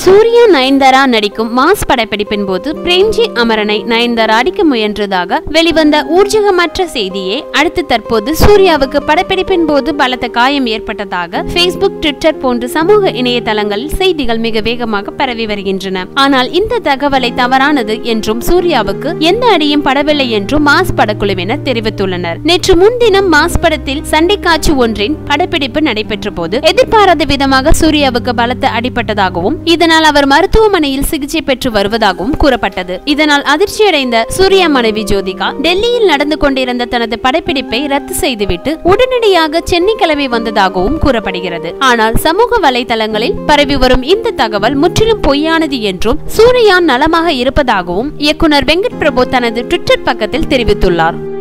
சூர்யா நயன்தாரா நடிக்கும் மாஸ் படப்பிடிப்பின் போது பிரேம்ஜி அமரனை நயன்தாரா அடிக்க முயன்றதாக வெளிவந்த ஊர்ஜகமற்ற செய்தியே அடுத்து தற்போது சூர்யாவுக்கு படப்பிடிப்பின் போது பலத்த காயம் ஏற்பட்டதாக Facebook ட்விட்டர் போன்ற சமூக இணையதளங்களில் செய்திகள் மிக வேகமாக பரவி வருகின்றன ஆனால் இந்த தகவலை தவறானது என்றும் சூர்யாவுக்கு எந்த அடியும் படவில்லை என்றும் மாஸ் படக்குழுவினர் தெரிவித்துள்ளனர் நேற்று முன்தினம் மாஸ் படத்தில் சண்டை காட்சி ஒன்றின் படப்பிடிப்பு நடைபெற்ற போது எதிர்பாராத விதமாக சூர்யாவுக்கு பலத்த அடிபட்டதாகவும் இதனால் அவர் மருத்துவமனையில் சிகிச்சை பெற்று வருவதாகவும் கூறப்பட்டது இதனால் அதிர்ச்சியடைந்த சூர்யா மனைவி ஜோதிகா டெல்லியில் நடந்து கொண்டிருந்த தனது படப்பிடிப்பை ரத்து செய்துவிட்டு உடனடியாக சென்னை கிளம்பி வந்ததாகவும் கூறப்படுகிறது ஆனால் சமூக வலைதளங்களில் பரவி வரும் இந்த தகவல் முற்றிலும் பொய்யானது என்றும் சூர்யா நலமாக இருப்பதாகவும் இயக்குனர் வெங்கட் பிரபு தனது ட்விட்டர் பக்கத்தில் தெரிவித்துள்ளார்